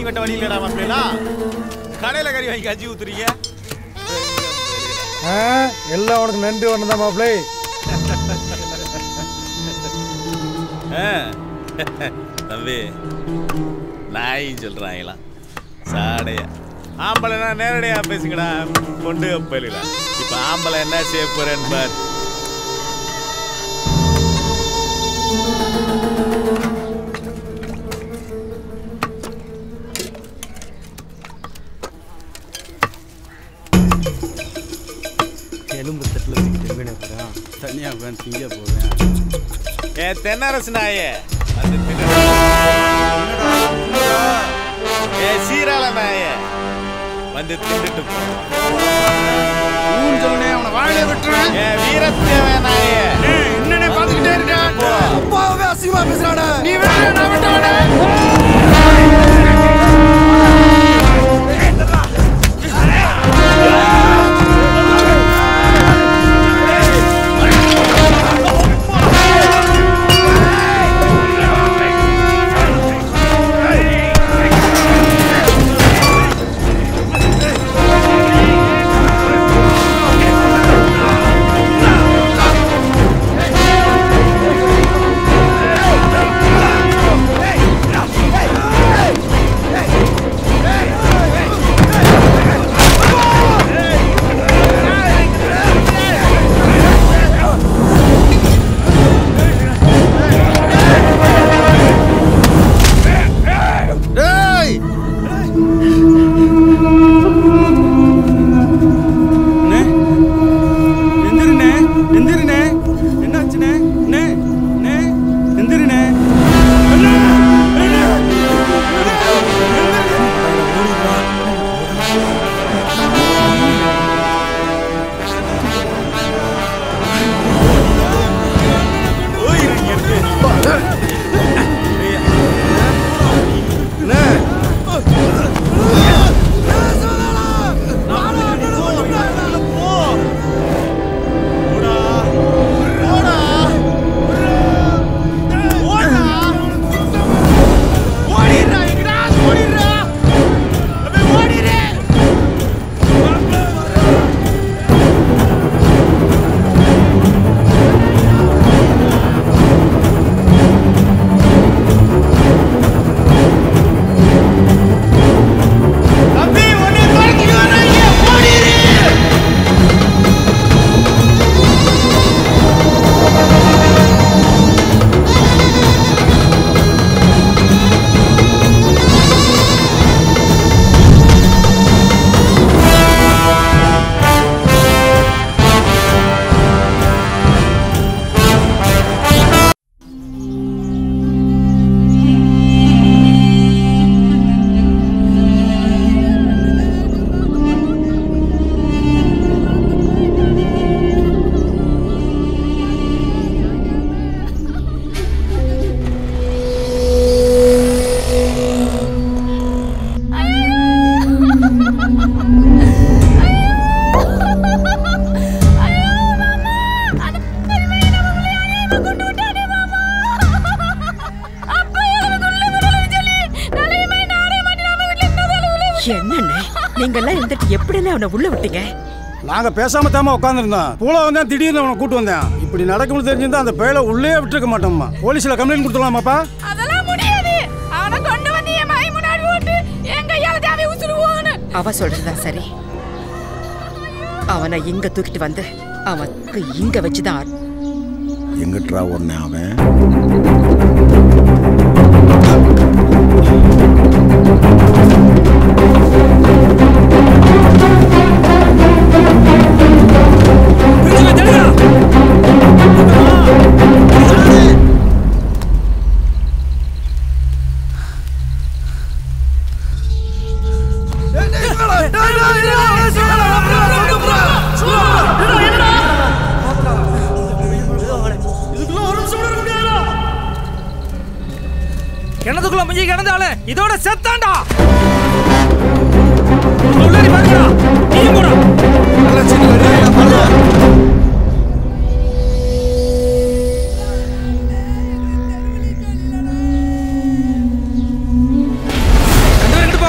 கட்ட வழி இல்லடா மாப்பிள்ளா கடையில கறி வாங்கி கஞ்சி ஊத்துறீங்க ஆ, எல்லாம் உனக்கு நன்றி ஒன்று தான் மாப்பிள்ளை ஆ. தம்பி நாய் சொல்றாங்களா சாடையா ஆம்பளைனா நேரடியா பேசுங்கடா கொண்டு போயிடல இப்ப ஆம்பளை என்ன செய்ய போறேன்னு பார் எலும்பு தட்டில் திரும்பின போகிறேன் தனியாக உட்காந்து திங்க போவேன் ஏ தென்னரசு நாயே வந்து தின்னு. ஏ சீராள நாயே வந்து தின்னுட்டு போ ஊன்னு சொல்லுனே அவனை வாழைய விட்டுறேன் ஏ வீரத்தேவ நாயே என்னென்ன பார்த்துக்கிட்டே இருக்கேன் போ. அப்பாவே அசிங்கமா பேசுறானே நீ வேற நான் விட்டவனே டேய் அண்ணே, எந்திருண்ணே, எந்திருண்ணே. என்னாச்சுண்ணே? அண்ணே, அண்ணே, எந்திருண்ணே. அண்ணே, அண்ணே. என்னண்ணே நீங்கெல்லாம் இருந்துட்டு எப்படிண்ணே அவனை உள்ள விட்டீங்க நாங்க பேசாம தாமா உட்காந்துருந்தோம் பூல வந்தேன் திடீர்னு அவனை கூட்டு வந்தேன் இப்படி நடக்கும்னு தெரிஞ்சிருந்தா அந்த பேலை உள்ளே விட்டுருக்க மாட்டோம்மா போலீஸ்ல கம்ப்ளைண்ட் கொடுத்துடலாமாப்பா அதெல்லாம் முடியாது அவனை கொண்டு வந்து என் மகன் முன்னாடி போட்டு என் கையால தாவி உசுருவோன்னு அவ சொல்றதா சரி அவனை இங்க தூக்கிட்டு வந்து அவனுக்கு இங்க வச்சுதான் எங்கிட்டா ஒன்னு அவன் கிணத்துக்குள்ள மிஞ்சி கிடந்தால இதோட செத்தாண்டா உள்ளாடி பாருங்கடா நீயும் கூட ரெண்டு பேரும் இங்கிட்டு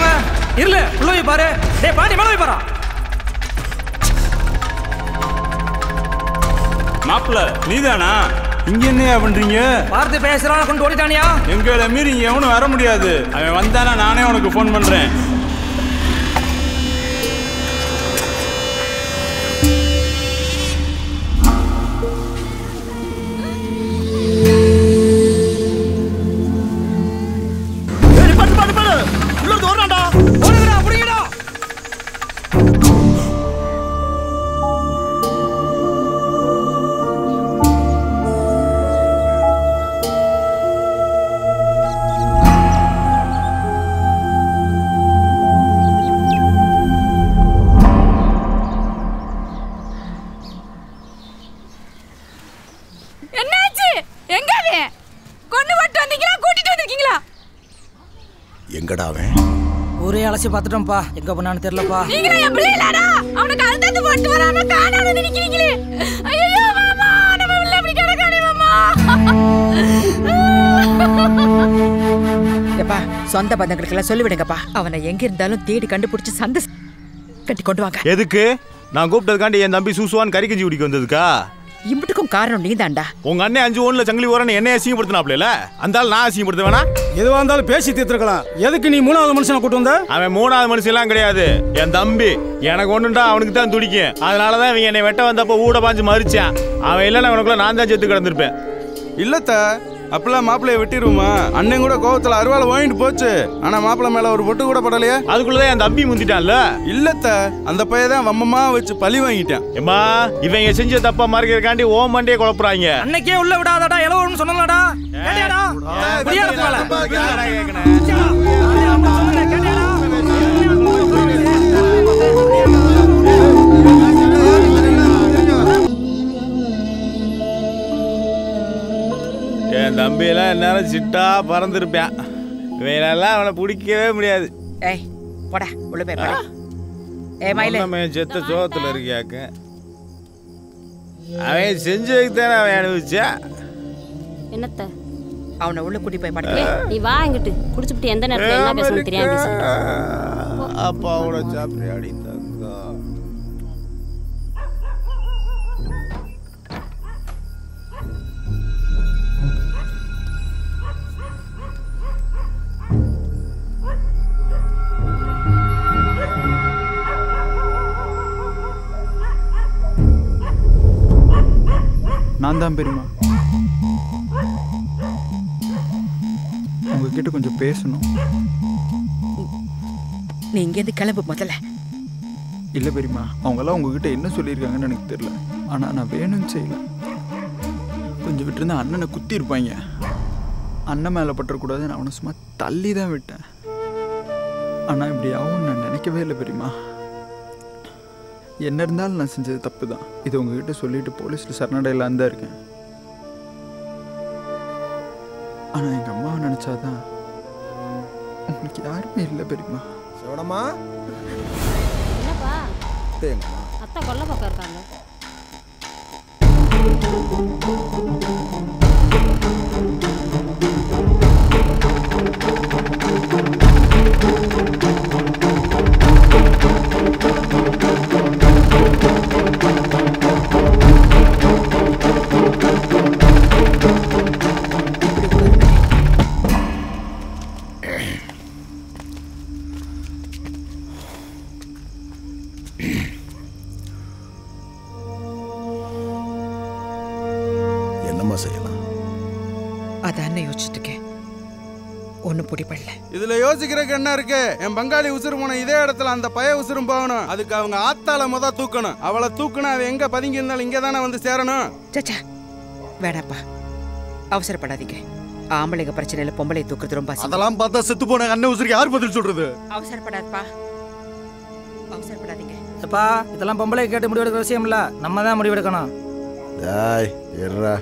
மாப்பிள்ள நீதானா இங்க என்னையா பண்றீங்க பார்த்து பேசுறான் கொண்டு ஓடிட்டானியா எங்களை மீறி இங்க எவனும் வர முடியாது அவன் வந்தானா நானே உனக்கு ஃபோன் பண்றேன் ஓடுங்கடா புடிங்கடா என்னாச்சு எங்க அவன் கொண்டு போட்டு வந்தீங்களா கூட்டிட்டு வந்திருக்கீங்களா எங்கடா அவன் ஊரே அலசி பார்த்துட்டோம்ப்பா எங்க போனான்னு தெரியலப்பா நீங்களா என் பிள்ளைகளாடா அவனுக்கு அழுத்தத்து போட்டு வராம காணாம நிக்கிறீங்களே ஐயோ மாமா நம்ம உள்ள இப்படி கிடக்கானே மாமா எப்பா சொந்த பந்தங்களுக்கெல்லாம் சொல்லிவிடுங்கப்பா அவனை எங்க இருந்தாலும் தேடி கண்டுபிடிச்சு சந்தை கட்டி கொண்டு வாங்க எதுக்கு நான் கூப்பிட்டதுக்காண்டி என் தம்பி சூசுவான் கறி கஞ்சி குடிக்க வந்ததுக்கா இம்புட்டுக்கும் காரணம் நீதான்டா உங்க அண்ணன் அஞ்சு ஒண்ணுல சங்கிலி ஓரன்னு என்னைய அசிங்கப்படுத்தினாப்ல அந்த ஆள் நான் அசிங்கப்படுத்த வேணா எதுவா இருந்தாலும் பேசி தீர்த்துருக்கலாம் எதுக்கு நீ மூணாவது மனுஷனை கூட்டு வந்த அவன் மூணாவது மனுஷன் எல்லாம் கிடையாது என் தம்பி எனக்கு ஒண்ணுண்டா அவனுக்கு தான் துடிக்கும் அதனாலதான் இவன் என்னை வெட்ட வந்தப்போ ஊட பாஞ்சு மறிச்சான் அவன் இல்லைன்னா அவனுக்குள்ள நான் தான் செத்து கிடந்திருப்பேன் இல்லத்த அப்பெல்லாம் மாப்பிள்ளைய வெட்டிடுவோமா அண்ணன் கூட கோவத்துல அருவாளை வாங்கிட்டு போச்சு ஆனா மாப்பிள்ளை மேல ஒரு பொட்டு கூட படலையே அதுக்குள்ளதான் என் தம்பி முந்திட்டான்ல இல்லத்த அந்த பையன் தான் வம்மமா வச்சு பழி வாங்கிட்டான் ஏம்மா இவங்க செஞ்ச தப்பா மறைக்கிறதுக்காண்டி ஓ மண்டே குழப்புறாங்க அன்னைக்கே உள்ள விடாதடா எலவோன்னு சொன்னலடா கேட்டியாடா முடியாதுக்கு மேல என் தம்பியெல்லாம் என்னாலும் சிட்டா பறந்துருப்பான் இவையெல்லாம் அவனை பிடிக்கவே முடியாது ஏய் போடா உள்ள போய் படு ஏ மயில நம்ம செத்த சோகத்துல இருக்கியாக்க அவன் செஞ்சதுக்கு தானே அவன் அனுபவிச்சா என்னத்த அவனை உள்ள கூட்டி போய் படு ஏய், நீ வா இங்கிட்டு குடிச்சுட்டு எந்த நேரத்துல என்ன பேசணும் தெரியாம பேசு அப்பாவோட சாப்பிடாடி தங்கம் நான் தான் பெரியமா உங்ககிட்ட கொஞ்சம் பேசணும் நீ இங்கேருந்து கிளம்பு முதல்ல இல்லை பெரியமா அவங்கெல்லாம் உங்ககிட்ட என்ன சொல்லியிருக்காங்கன்னு எனக்கு தெரியல ஆனால் நான் வேணும்னு செய்யல கொஞ்சம் விட்டுருந்தா அண்ணனை குத்தி இருப்பாங்க அண்ணன் மேலே பற்றக்கூடாதுன்னு அவனை சும்மா தள்ளி தான் விட்டேன் ஆனால் இப்படி ஆகும்னு நான் நினைக்கவே இல்லை பெரியமா என்ன இருந்தாலும் நான் செஞ்சது தப்பு தான் இது உங்ககிட்ட சொல்லிட்டு போலீஸில் சரணடையிலான் தான் இருக்கேன் ஆனால் எங்கள் அம்மாவை நினச்சாதான் உங்களுக்கு யாருமே இல்லை பெரியமா சிவனம்மா என்னப்பா தேங்கம்மா அத்தை கொல்ல பக்கம் இருக்காங்க என்னம்மா செய்யலாம் அதான் யோசிச்சுட்டு இருக்கேன் ஒன்றும் பிடிபடல இதுல யோசிக்கிறதுக்கு என்ன இருக்கு என் பங்காளி உசுறு போன இதே இடத்துல அந்த பய உசுரும் போகணும் அதுக்கு அவங்க ஆத்தால முத தூக்கணும் அவளை தூக்கணும் அவ எங்க பதுங்கி இருந்தாலும் இங்க தானே வந்து சேரணும் சச்சா வேணாப்பா அவசரப்படாதீங்க ஆம்பளைங்க பிரச்சனையில பொம்பளை தூக்குறது ரொம்ப அசிங்கம். அதெல்லாம் பார்த்தா செத்து போன அண்ணன் உசுருக்கு யார் பதில் சொல்றது அவசரப்படாதப்பா அவசரப்படாதீங்க எப்பா இதெல்லாம் பொம்பளை கேட்டு முடிவெடுக்கிற விஷயம் இல்ல நம்ம தான் முடிவெடுக்கணும் டேய் எர்ரா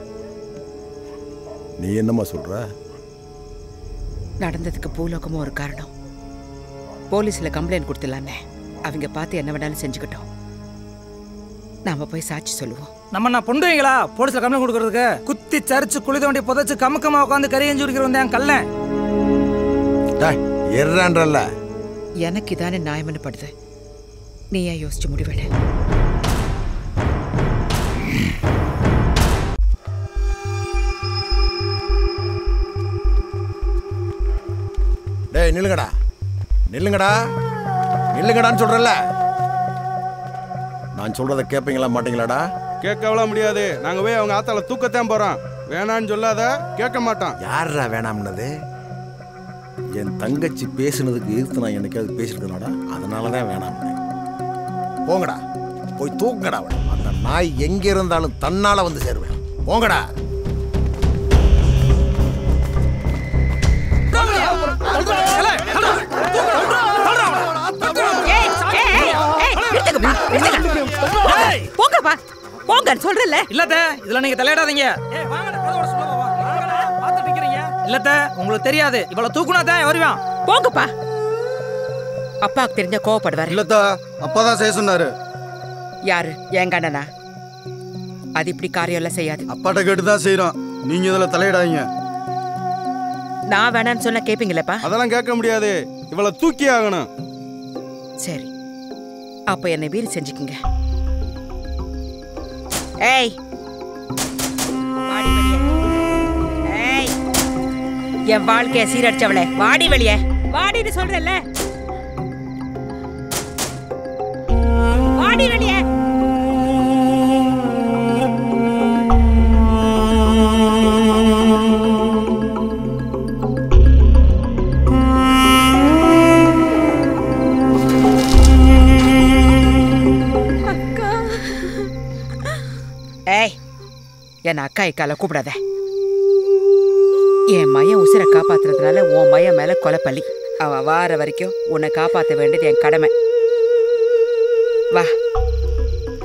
நீ என்னம்மா சொல்ற நடந்ததுக்கு பூலோகமும் ஒரு காரணம் போலீஸ்ல கம்ப்ளைண்ட் கொடுத்துலான்னு அவங்க பார்த்து என்ன வேணாலும் செஞ்சுக்கிட்டோம் நாம போய் சாட்சி சொல்லுவோம் நம்ம நான் பொண்டுவீங்களா போலீஸ்ல கம்ப்ளைண்ட் கொடுக்கறதுக்கு குத்தி சரிச்சு குழி தோண்டி புதைச்சு கமுக்கமா உட்காந்து கறி எஞ்சி குடிக்கிற வந்தேன் கல்லன் டேய் எர்றான்றல்ல எனக்கு இதானே நியாயம்னு படுது நீ ஏன் யோசிச்சு முடிவெடு ஏய் நில்லுங்கடா நில்லுங்கடா நில்லுங்கடான்னு சொல்றேன்ல நான் சொல்றத கேட்பீங்களா மாட்டீங்களாடா கேட்கவலாம் முடியாது நாங்க போய் அவங்க ஆத்தால தூக்கத்தான் போறோம் வேணான்னு சொல்லாத கேட்க மாட்டோம் யாரா வேணாம்னது என் தங்கச்சி பேசுனதுக்கு எதிர்த்து நான் என்னைக்காவது பேசியிருக்கேனாடா அதனால தான் வேணாம்னு போங்கடா போய் தூக்குங்கடா அவனை அந்த நாய் எங்க இருந்தாலும் தன்னால வந்து சேருவேன் போங்கடா ஏய், ஏய், ஏய், ஏய், நிறுத்துங்கம்மா, நிறுத்துங்க. ஏய், போங்கப்பா போங்கன்னு சொல்றேன்ல இல்லத்த இதுல நீங்க தலையிடாதீங்க ஏய், வாங்கடா, கதவோட சும்மா வா. வாங்கடா, பார்த்துட்டு நிக்கிறீங்க. இல்லத்த உங்களுக்கு தெரியாது இவ்வளவு தூக்குனா தான் வருவான் போங்கப்பா அப்பாவுக்கு தெரிஞ்ச கோவப்படுவாரு இல்லத்தா அப்பதான் செய்ய சொன்னாரு யாரு என் கண்ணனா அது இப்படி காரியம் எல்லாம் செய்யாது அப்பாட்ட கேட்டு தான் செய்யறோம் நீங்க இதுல தலையிடாதீங்க நான் வேணான்னு சொன்னா கேப்பீங்களேப்பா அதெல்லாம் கேட்க முடியாது இவளை தூக்கி ஆகணும் சரி அப்ப என்னை வீடு செஞ்சுக்குங்க ஏய் வாடி வெளியே ஏய் என் வாழ்க்கைய சீரடிச்சவளே வாடி வெளியே வாடின்னு சொல்றேன்ல வாடி வெளியே ஏய் என் அக்கா இக்கால கூப்பிடாத என் மயன் உசிரை காப்பாத்துறதுனால உன் மயன் மேல கொலைப்பள்ளி அவ வார வரைக்கும் உன்னை காப்பாத்த வேண்டியது என் கடமை வா